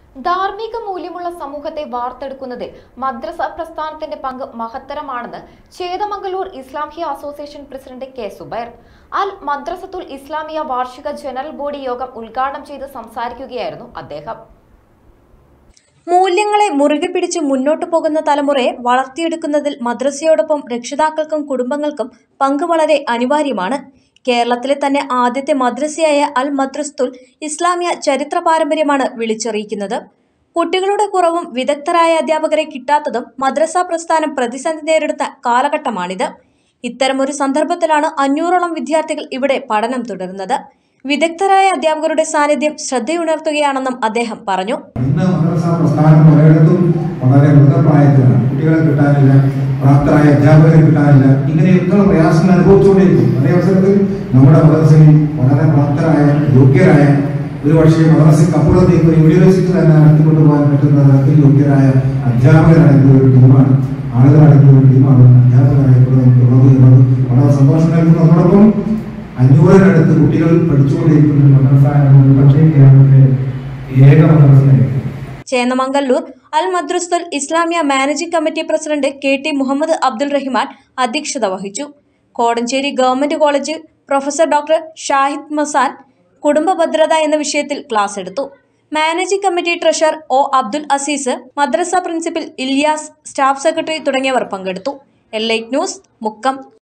ധാർമ്മിക മൂല്യമുള്ള സമൂഹത്തെ വാർത്തെടുക്കുന്നതിൽ മദ്രസ പ്രസ്ഥാനത്തിന്റെ പങ്ക് മഹത്തരമാണെന്ന് Chennamangallur Islamia association president K Zubair Al Madrasathul Islamia വാർഷിക ജനറൽ ബോഡി യോഗം ഉദ്ഘാടനം ചെയ്ത് സംസാരിക്കുകയായിരുന്നു അദ്ദേഹം മൂല്യങ്ങളെ മുറുകെ പിടിച്ച് മുന്നോട്ടു പോകുന്ന തലമുറയെ വളർത്തിയെടുക്കുന്നതിൽ മദ്രസയോടൊപ്പം രക്ഷിതാക്കൾക്കും കുടുംബങ്ങൾക്കും പങ്ക് വളരെ അനിവാര്യമാണ് കേരളത്തിലെ തന്നെ ആദ്യത്തെ മദ്രസയായ അൽ മദ്രസ്തുൽ ഇസ്ലാമിയ ചരിത്ര പാരമ്പര്യമാണ് വിളിച്ചറിയിക്കുന്നത് കുട്ടികളുടെ കുറവും വിദഗ്ധരായ അധ്യാപകരെ കിട്ടാത്തതും മദ്രസ പ്രസ്ഥാനം പ്രതിസന്ധി നേരിടുന്ന കാലഘട്ടമാണിത് ഇത്തരമൊരു സന്ദർഭത്തിലാണ് അഞ്ഞൂറോളം വിദ്യാർത്ഥികൾ ഇവിടെ പഠനം തുടരുന്നത് വിദഗ്ധരായ അധ്യാപകരുടെ സാന്നിധ്യം ശ്രദ്ധയുണർത്തുകയാണെന്നും അദ്ദേഹം പറഞ്ഞു ഇന്ന് മദ്രസ പ്രസ്ഥാനം പലയിടത്തും വളരെ മൃതപ്രായത്തിലാണ് കുട്ടികളെ കിട്ടാനില്ല പ്രാപ്തരായ അധ്യാപകരെ കിട്ടാനില്ല ഇങ്ങനെയൊക്കെയുള്ള പ്രയാസങ്ങൾ അനുഭവിച്ചുകൊണ്ടിരിക്കും അതേ അവസരത്തിൽ നമ്മുടെ മദ്രസയിൽ വളരെ പ്രാപ്തരായ യോഗ്യരായ ഒരു പക്ഷേ മദ്രസയ്ക്ക് അപ്പുറത്തേക്ക് ഒരു യൂണിവേഴ്സിറ്റി തന്നെ നടത്തിക്കൊണ്ടുപോകാൻ പറ്റുന്ന തരത്തിൽ യോഗ്യരായ അധ്യാപകരടങ്ങിയ ഒരു ടീമാണ് ആളുകളടങ്ങിയ ഒരു ടീമാണ് അധ്യാപകരായിട്ടുള്ള നമുക്കുള്ളത് എന്നത് വളരെ സന്തോഷം നൽകുന്നു അതോടൊപ്പം അഞ്ഞൂറിനടുത്ത് കുട്ടികൾ പഠിച്ചുകൊണ്ടിരിക്കുന്ന ഒരു മദ്രസ എന്നത് പക്ഷേ കേരളത്തിലെ ഏക മദ്രസയായിരിക്കും Chennamangallur Al Madrasathul Islamia managing committee president K T Muhammad Abdul Rahman അധ്യക്ഷത വഹിച്ചു Kodanchery government college professor doctor Shahid Masan കുടുംബ ഭദ്രത എന്ന വിഷയത്തിൽ ക്ലാസ് എടുത്തു managing committee treasurer O Abdul Aziz മദ്രസ പ്രിൻസിപ്പൽ ഇല്യാസ് സ്റ്റാഫ് സെക്രട്ടറി തുടങ്ങിയവർ പങ്കെടുത്തു എൽ ന്യൂസ് മുക്കം